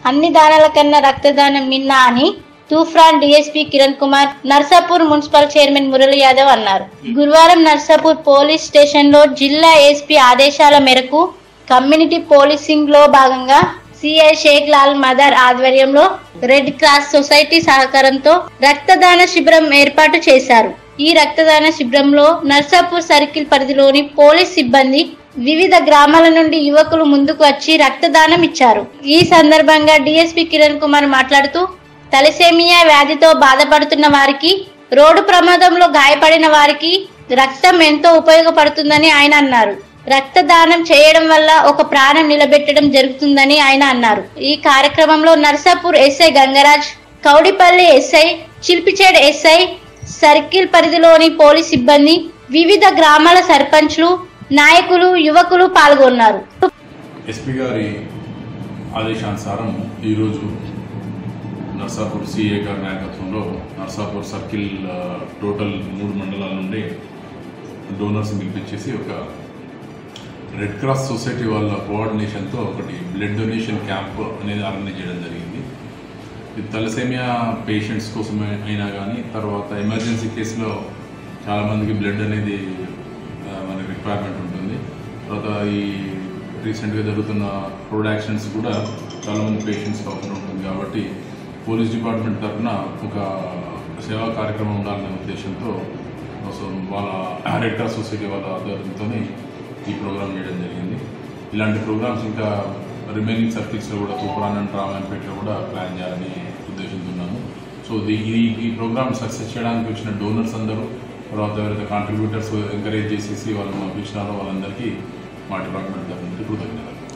అన్ని దానాల కన్నా రక్తదానం మిన్నా అని Toopran DSP Kiran Kumar Narsapur municipal chairman Murali Yadav అన్నారు గురువారం నర్సాపూర్ పోలీస్ స్టేషన్ లో జిల్లా ఎస్పీ ఆదేశాల మేరకు కమ్యూనిటీ పోలీసింగ్ లో భాగంగా సిఐ షేక్ లాల్ మదర్ ఆధ్వర్యంలో రెడ్ క్రాస్ సొసైటీ సహకారంతో రక్తదాన శిబిరం ఏర్పాటు చేశారు ఈ రక్తదాన శిబిరంలో నర్సాపూర్ సర్కిల్ పరిధిలోని పోలీస్ సిబ్బంది వివిధ గ్రామాల నుండి యువకులు ముందుకు వచ్చి రక్తదానం ఇచ్చారు ఈ సందర్భంగా డిఎస్పీ కిరణ్ కుమార్ మాట్లాడుతూ తలసేమియా వ్యాధితో బాధపడుతున్న వారికి రోడ్డు ప్రమాదంలో గాయపడిన వారికి రక్తం ఎంతో ఉపయోగపడుతుందని ఆయన అన్నారు రక్తదానం చేయడం వల్ల ఒక ప్రాణం నిలబెట్టడం జరుగుతుందని ఆయన అన్నారు ఈ కార్యక్రమంలో Narsapur SI Gangaraj Kowdipally SI Chilpiched SI circle పరిధిలోని పోలీస్ సిబ్బంది వివిధ గ్రామాల సర్పంచ్లు నాయకులు యువకులు పాల్గొన్నారు ఎస్పీ గారి ఆదేశానుసారం ఈరోజు నర్సాపూర్ సిఏ గారి నాయకత్వంలో నర్సాపూర్ సర్కిల్ ఆ, టోటల్ మూడు మండలాల నుండి డోనర్స్ పిలిపించేసి ఒక రెడ్ క్రాస్ సొసైటీ వాళ్ళ కోఆర్డినేషన్తో ఒకటి బ్లడ్ డొనేషన్ క్యాంప్ అనేది ఆర్గనైజ్ చేయడం జరిగింది ఇది తలసేమియా పేషెంట్స్ కోసం అయినా కానీ తర్వాత ఎమర్జెన్సీ కేసులో చాలామందికి బ్లడ్ అనేది ఆ, మనకి రిక్వైర్మెంట్ ఉంటుంది తర్వాత ఈ రీసెంట్గా జరుగుతున్న రోడ్ యాక్సిడెంట్స్ కూడా చాలామంది పేషెంట్స్ అవసరం ఉంటుంది కాబట్టి పోలీస్ డిపార్ట్మెంట్ తరఫున ఒక సేవా కార్యక్రమం ఉండాలనే ఉద్దేశంతో సో వాళ్ళ రెడ్ క్రాస్ సొసైటీ వాళ్ళ ఆధ్వర్యంతో ఈ ప్రోగ్రామ్ చేయడం జరిగింది ఇలాంటి ప్రోగ్రామ్స్ ఇంకా రిమైనింగ్ సర్కిల్స్లో కూడా తూప్రాన్ అండ్ రామాయణపేటలో కూడా ప్లాన్ చేయాలని ఉద్దేశంతో ఉన్నాను సో ది ఈ ఈ ప్రోగ్రామ్ సక్సెస్ చేయడానికి వచ్చిన డోనర్స్ అందరూ తర్వాత ఎవరైతే కాంట్రిబ్యూటర్స్ ఎంకరేజ్ చేసేసి వాళ్ళని పంపించినారో వాళ్ళందరికీ మా డిపార్ట్మెంట్ తరఫు నుంచి కృతజ్ఞతలు